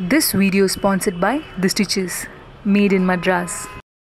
This video is sponsored by The Stitches, made in Madras.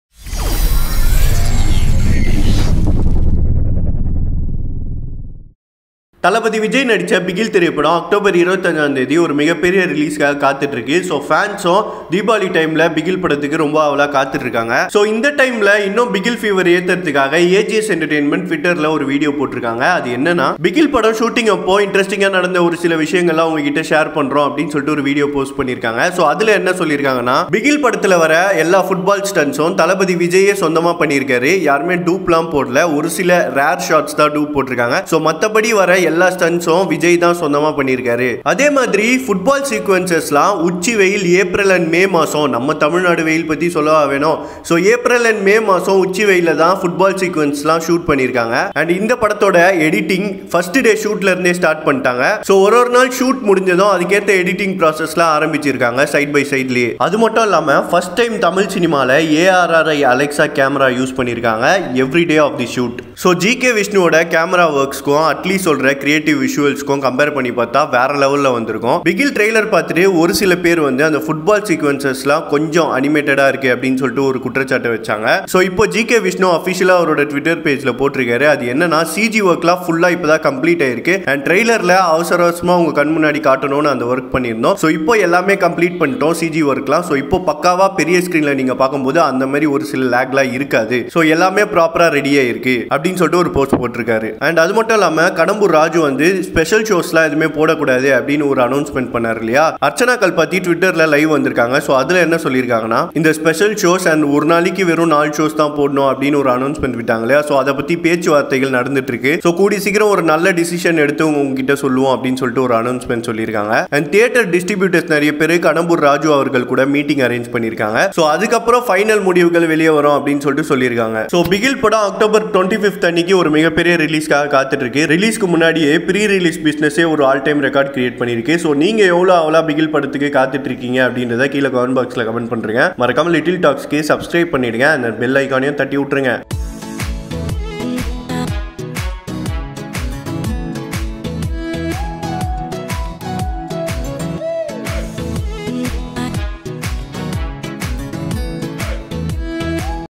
தளபதி விஜய் நடித்த பிகில் திரைப்படம் October இருபத்தஞ்சாம் தேதி ஒரு மிகப்பெரிய ரிலீஸ்க்காக காத்துட்டு இருக்கு ஸோ ஃபேன்ஸும் தீபாவளி டைம்ல பிகில் படத்துக்கு ரொம்ப அவலா காத்துட்டு இருக்காங்க ஸோ இந்த டைம்ல இன்னும் பிகில் ஃபீவர் ஏத்துறதுக்காக ஏஜிஎஸ் என்டர்டைன்மெண்ட் ட்விட்டர்ல ஒரு வீடியோ போட்டிருக்காங்க அது என்னன்னா பிகில் படம் ஷூட்டிங் அப்போ இன்ட்ரெஸ்டிங்கா நடந்த ஒரு சில விஷயங்கள்லாம் உங்ககிட்ட ஷேர் பண்றோம் அப்படின்னு சொல்லிட்டு ஒரு வீடியோ போஸ்ட் பண்ணியிருக்காங்க ஸோ அதுல என்ன சொல்லியிருக்காங்கன்னா பிகில் படத்துல வர எல்லா ஃபுட்பால் ஸ்டன்ஸும் தளபதி விஜயே சொந்தமா பண்ணியிருக்காரு யாருமே டூப்லாம் போடல ஒரு சில ரேர் ஷாட்ஸ் தான் டூப் போட்டிருக்காங்க ஸோ மற்றபடி வர எல்லா ஸ்டன்ஸும் விஜய் தான் சொந்தமா பண்ணியிருக்காரு அதே மாதிரி ஃபுட்பால் சீக்வன்சஸ்லாம் உச்சி வெயில் ஏப்ரல் அண்ட் மே மாதம் நம்ம தமிழ்நாடு வெயில் பற்றி சொல்லவா வேணும் ஸோ ஏப்ரல் அண்ட் மே மாதம் உச்சி வெயில தான் ஃபுட்பால் சீக்வன்ஸ்லாம் ஷூட் பண்ணியிருக்காங்க அண்ட் இந்த படத்தோட எடிட்டிங் ஃபர்ஸ்ட் டே ஷூட்ல இருந்தே ஸ்டார்ட் பண்ணிட்டாங்க ஸோ ஒரு ஒரு நாள் ஷூட் முடிஞ்சதும் அதுக்கேற்ற எடிட்டிங் ப்ராசஸ்லாம் ஆரம்பிச்சிருக்காங்க சைட் பை சைட்லேயே அது மட்டும் இல்லாமல் ஃபர்ஸ்ட் டைம் தமிழ் சினிமாவில் ஏஆர்ஆர்ஐ அலெக்சா கேமரா யூஸ் பண்ணியிருக்காங்க every day of the shoot so GK விஷ்ணுவோட கேமரா ஒர்க்ஸ்க்கும் அட்லி சொல்கிற கிரியேட்டிவ் விஷுவல்ஸ்க்கும் கம்பேர் பண்ணி பார்த்தா வேற லெவலில் வந்திருக்கும் பிகில் ட்ரெய்லர் பார்த்துட்டு ஒரு சில பேர் வந்து அந்த ஃபுட்பால் சீக்வன்சஸ்லாம் கொஞ்சம் அனிமேட்டடாக இருக்கு அப்படின்னு சொல்லிட்டு ஒரு குற்றச்சாட்டை வச்சாங்க ஸோ இப்போ ஜிகே விஷ்ணு அஃபிஷியலாக அவரோட ட்விட்டர் பேஜில் போட்டிருக்காரு அது என்னன்னா சிஜி ஒர்க்லாம் ஃபுல்லாக இப்போ தான் கம்ப்ளீட் ஆயிருக்கு அண்ட் ட்ரெய்லரில் அவசர அவசரமாக உங்கள் கண் முன்னாடி காட்டணும்னு அந்த ஒர்க் பண்ணியிருந்தோம் ஸோ இப்போ எல்லாமே கம்ப்ளீட் பண்ணிட்டோம் சிஜி ஒர்க்லாம் ஸோ இப்போ பக்காவாக பெரிய ஸ்க்ரீனில் நீங்கள் பார்க்கும்போது அந்த மாதிரி ஒரு சில லேக்லாம் இருக்காது ஸோ எல்லாமே ப்ராப்பராக ரெடியாக இருக்கு அப்படின்னு சொல்லிட்டு ஒரு போஸ்ட் போட்டிருக்காரு அண்ட் அது மட்டும் இல்லாமல் கடம்பூர் ராஜு வந்து ஸ்பெஷல் ஷோஸ்லாம் எதுவுமே போடக்கூடாது அப்படின்னு ஒரு அனௌன்ஸ்மெண்ட் பண்ணார் இல்லையா அர்ச்சனா கல்பாத்தி ட்விட்டரில் லைவ் வந்திருக்காங்க ஸோ அதில் என்ன சொல்லியிருக்காங்கன்னா இந்த ஸ்பெஷல் ஷோஸ் அண்ட் ஒரு நாளைக்கு வெறும் நாலு ஷோஸ் தான் போடணும் அப்படின்னு ஒரு அனௌன்ஸ்மெண்ட் விட்டாங்க இல்லையா ஸோ அதை பற்றி பேச்சுவார்த்தைகள் நடந்துட்டு இருக்கு ஸோ கூடி சீக்கிரம் ஒரு நல்ல டிசிஷன் எடுத்து உங்ககிட்ட சொல்லுவோம் அப்படின்னு சொல்லிட்டு ஒரு அனௌன்ஸ்மெண்ட் சொல்லியிருக்காங்க அண்ட் தியேட்டர் டிஸ்ட்ரிபியூட்டர்ஸ் நிறைய பேர் கடம்பூர் ராஜு அவர்கள் கூட மீட்டிங் அரேஞ்ச் பண்ணியிருக்காங்க ஸோ அதுக்கப்புறம் ஃபைனல் முடிவுகள் வெளியே வரும் அப்படின்னு சொல்லிட்டு சொல்லியிருக்காங்க ஸோ பிகில் படம் அக்டோபர் டுவெண்ட்டி ஃபிஃப்த் அன்னைக்கு ஒரு மிகப்பெரிய ரிலீஸ்க்காக காத்துட்டு இருக்கு ரிலீஸ்க்கு முன்னாடியே ப்ரீ ரிலீஸ் பிஸ்னஸே ஒரு ஆல் டைம் ரெக்கார்ட் கிரியேட் பண்ணியிருக்கு ஸோ நீங்கள் எவ்வளோ அவ்வளோ பிகில் படத்துக்கு காத்துட்டு இருக்கீங்க அப்படின்றத கீழே கமெண்ட் பாக்ஸில் கமெண்ட் பண்ணுறேங்க மறக்காம லிட்டில் டாக்ஸ்க்கு சப்ஸ்கிரைப் பண்ணிடுங்க அந்த பெல் ஐக்கானையும் தட்டி விட்டுருங்க